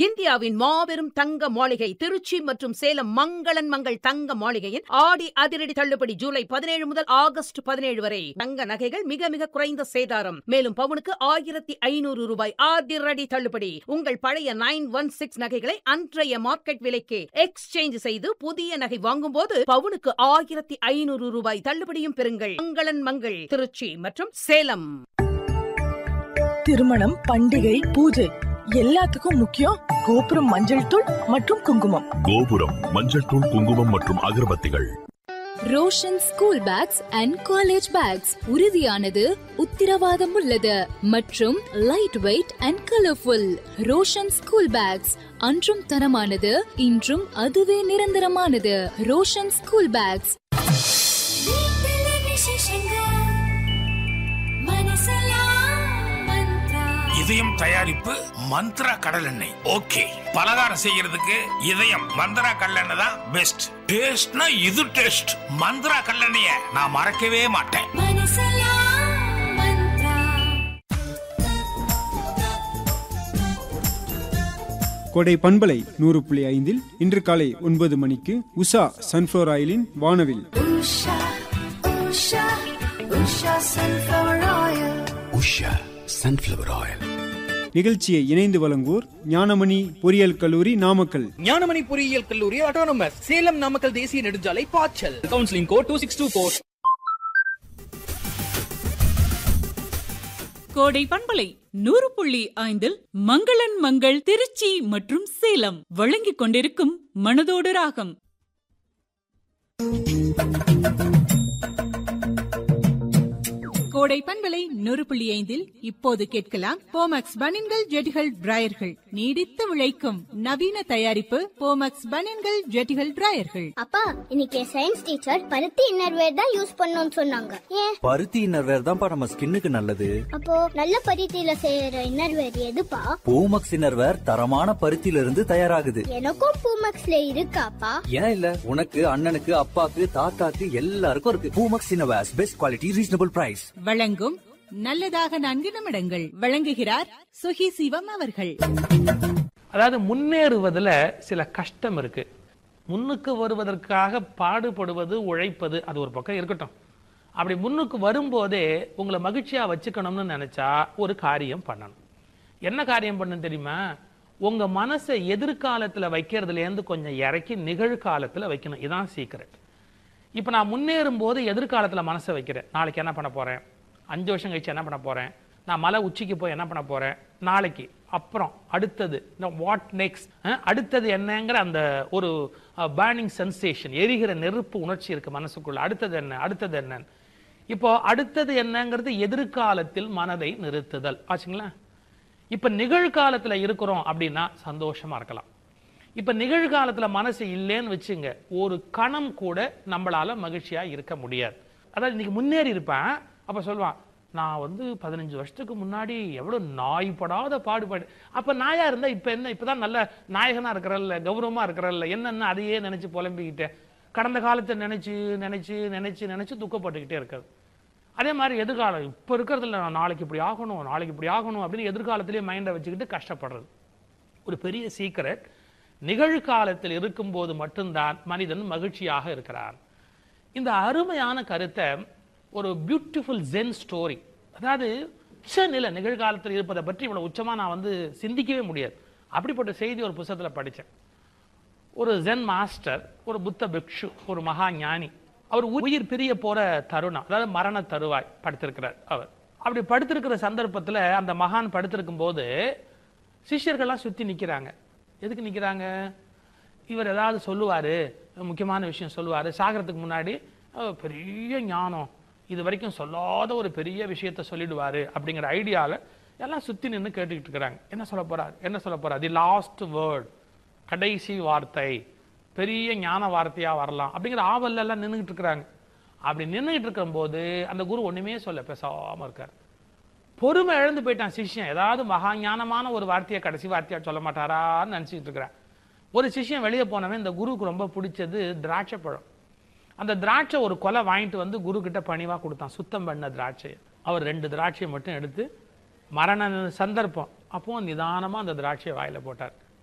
இந்தியாவின் மாபெரும் தங்க மாளிகை திருச்சி மற்றும் சேலம் மங்களன் மங்கள் தங்க மாளிகையின் ஆடி அதிரடி தள்ளுபடி ஜூலை பதினேழு முதல் ஆகஸ்ட் பதினேழு வரை தங்க நகைகள் மிக மிக குறைந்த சேதாரம் மேலும் பவுனுக்கு ஆயிரத்தி ஐநூறு ரூபாய் அதிரடி தள்ளுபடி உங்கள் பழைய நைன் ஒன் சிக்ஸ் நகைகளை அன்றைய மார்க்கெட் விலைக்கு எக்ஸ்சேஞ்ச் செய்து புதிய நகை வாங்கும்போது பவுனுக்கு ஆயிரத்தி ஐநூறு ரூபாய் தள்ளுபடியும் பெறுங்கள் மங்களன் மங்கள் திருச்சி மற்றும் சேலம் திருமணம் பண்டிகை பூஜை எல்லாத்துக்கும் முக்கியம் கோபுரம் மஞ்சள் தூள் மற்றும் குங்குமம் கோபுரம் மஞ்சள் தூள் குங்குமம் மற்றும் அகர்பத்திகள் Roshan school bags and college bags உறுதியானது உத்திரவாதம் உள்ளது மற்றும் light weight and colourful Roshan school bags அன்றும் தரமானது இன்றும் அதுவே நிரந்தரமானது ரோஷன் ஸ்கூல் பேக்ஸ் இதயம் தயாரிப்பு மந்த்ரா கடல் எண்ணெய் ஓகே பலகாரம் செய்யறதுக்கு இதயம் மந்த்ரா கடலெண்ணெய் தான் பெஸ்ட் டேஸ்ட்னா இது டேஸ்ட் மந்த்ரா கடலெண்ணெய நான் மறக்கவே மாட்டேன் கோடை பண்பலை நூறு புள்ளி ஐந்தில் இன்று காலை ஒன்பது மணிக்கு உஷா சன்ஃப்ளவர் ஆயிலின் வானவில் உஷா சன்ஃப்ளவர் ஆயில் நிகழ்ச்சியை இணைந்து வழங்குவோர் ஞானமணி பொறியியல் கல்லூரி நாமக்கல் ஞானமணி பொறியியல் கல்லூரி ஆட்டோனமஸ் சேலம் நாமக்கல் தேசிய நெடுஞ்சாலை பாய்ச்சல் counselling code two six two four கோடை பண்பலை நூறு புள்ளி ஐந்தில் மங்களன் மங்கள் திருச்சி மற்றும் சேலம் வழங்கிக் கொண்டிருக்கும் மனதோடு ராகம் கோடை பண்பலை நூறு புள்ளி ஐந்தில் இப்போது கேட்கலாம் போமக்ஸ் பனின்கள் ஜெட்டிகள் டிராயர்கள் நீடித்து உழைக்கும் நவீன தயாரிப்பு போமக்ஸ் பனின்கள் ஜெட்டிகள் டிராயர்கள் அப்பா இன்னைக்கு சயின்ஸ் டீச்சர் பருத்தி இன்னர்வேர் தான் யூஸ் பண்ணணும்னு சொன்னாங்க ஏன் பருத்தி இன்னர்வேர் தான்ப்பா நம்ம ஸ்கின்னுக்கு நல்லது அப்போ நல்ல பருத்தியில செய்யற இன்னர்வேர் எதுப்பா பூமக்ஸ் இன்னர்வேர் தரமான பருத்தியில இருந்து தயாராகுது எனக்கும் பூமக்ஸ்ல இருக்காப்பா ஏன் இல்ல உனக்கு அண்ணனுக்கு அப்பாக்கு தாத்தாக்கு எல்லாருக்கும் இருக்கு Poomex innerwears best quality reasonable price வழங்கும் நல்லதாக நான்கு நிமிடங்கள் வழங்குகிறார் சுகி சிவம் அவர்கள் அதாவது முன்னேறுவதில் சில கஷ்டம் இருக்கு முன்னுக்கு வருவதற்காக பாடுபடுவது உழைப்பது அது ஒரு பக்கம் இருக்கட்டும் அப்படி முன்னுக்கு வரும்போதே உங்களை மகிழ்ச்சியாக வச்சுக்கணும்னு நினச்சா ஒரு காரியம் பண்ணணும் என்ன காரியம் பண்ணணும் தெரியுமா உங்கள் மனசை எதிர்காலத்தில் வைக்கிறதுலேருந்து கொஞ்சம் இறக்கி நிகழ்காலத்தில் வைக்கணும் இதான் சீக்கிரட் இப்போ நான் முன்னேறும் போது எதிர்காலத்தில் மனசை வைக்கிறேன் நாளைக்கு என்ன பண்ண போகிறேன் அஞ்சு வருஷம் கழிச்சு என்ன பண்ண போகிறேன் நான் மலை உச்சிக்கு போய் என்ன பண்ண போகிறேன் நாளைக்கு அப்புறம் அடுத்தது வாட் நெக்ஸ்ட் அடுத்தது என்னங்கிற அந்த ஒரு பேர்னிங் சென்சேஷன் எரிகிற நெருப்பு உணர்ச்சி இருக்கு மனசுக்குள்ள அடுத்தது என்ன அடுத்தது என்ன இப்போ அடுத்தது என்னங்கிறது எதிர்காலத்தில் மனதை நிறுத்துதல் ஆச்சுங்களா இப்போ நிகழ்காலத்தில் இருக்கிறோம் அப்படின்னா சந்தோஷமா இருக்கலாம் இப்போ நிகழ்காலத்துல மனசு இல்லைன்னு வச்சுங்க ஒரு கணம் கூட நம்மளால மகிழ்ச்சியா இருக்க முடியாது அதாவது இன்னைக்கு முன்னேறி இருப்பேன் அப்ப சொல்லுவான் நான் வந்து பதினஞ்சு வருஷத்துக்கு முன்னாடி எவ்வளோ நாய்ப்படாத பாடுபாடு அப்போ நாயா இருந்தா இப்போ என்ன இப்போதான் நல்ல நாயகனா இருக்கிறல்ல கௌரவமா இருக்கிறல்ல என்னென்ன அதையே நினைச்சு புலம்பிக்கிட்டேன் கடந்த காலத்தை நினைச்சு நினைச்சு நினைச்சு நினைச்சு துக்கப்பட்டுக்கிட்டே இருக்கிறது அதே மாதிரி எதிர்காலம் இப்போ இருக்கிறதுல நான் நாளைக்கு இப்படி ஆகணும் நாளைக்கு இப்படி ஆகணும் அப்படின்னு எதிர்காலத்திலேயே மைண்டை வச்சுக்கிட்டு கஷ்டப்படுறது ஒரு பெரிய சீக்கிரட் நிகழ்காலத்தில் இருக்கும்போது மட்டும்தான் மனிதன் மகிழ்ச்சியாக இருக்கிறான் இந்த அருமையான கருத்தை ஒரு பியூட்டிஃபுல் ஜென் ஸ்டோரி அதாவது உச்சநிலை நிகழ்காலத்தில் இருப்பதை பற்றி இவ்வளவு உச்சமா நான் வந்து சிந்திக்கவே முடியாது அப்படிப்பட்ட செய்தி ஒரு புத்தகத்தில் படித்தேன் ஒரு ஜென் மாஸ்டர் ஒரு புத்த பிக்ஷு ஒரு மகா ஞானி அவர் உயிர் பிரிய போற தருணம் அதாவது மரண தருவாய் படுத்திருக்கிறார் அவர் அப்படி படுத்திருக்கிற சந்தர்ப்பத்தில் அந்த மகான் படுத்திருக்கும் போது சிஷ்யர்கள்லாம் சுற்றி நிற்கிறாங்க எதுக்கு நிற்கிறாங்க இவர் ஏதாவது சொல்லுவார் முக்கியமான விஷயம் சொல்லுவார் சாகிறதுக்கு முன்னாடி அஹ், பெரிய ஞானம் இது வரைக்கும் சொல்லாத ஒரு பெரிய விஷயத்த சொல்லிடுவாரு அப்படிங்கிற ஐடியாவில் எல்லாம் சுற்றி நின்று கேட்டுக்கிட்டு இருக்கிறாங்க என்ன சொல்ல போறார் என்ன சொல்ல போறார் தி லாஸ்ட் வேர்ட் கடைசி வார்த்தை பெரிய ஞான வார்த்தையா வரலாம் அப்படிங்கிற ஆவல்ல எல்லாம் நின்றுகிட்டு இருக்கிறாங்க அப்படி நின்றுகிட்டு இருக்கும்போது அந்த குரு ஒண்ணுமே சொல்ல பேசாம இருக்கார் பொறுமை இழந்து போயிட்டான் சிஷ்யன் ஏதாவது மகா ஞானமான ஒரு வார்த்தையை கடைசி வார்த்தையா சொல்ல மாட்டாரான்னு நினச்சிக்கிட்டு இருக்கிறான் ஒரு சிஷ்யன் வெளியே போனவன் இந்த குருவுக்கு ரொம்ப பிடிச்சது திராட்சை பழம் அந்த திராட்சை ஒரு கொலை வாங்கிட்டு வந்து குரு கிட்ட பணிவா கொடுத்தான் சுத்தம் பண்ண திராட்சையை அவர் ரெண்டு திராட்சையை மட்டும் எடுத்து மரண சந்தர்ப்பம் அப்போ நிதானமா அந்த திராட்சையை வாயில போட்டார்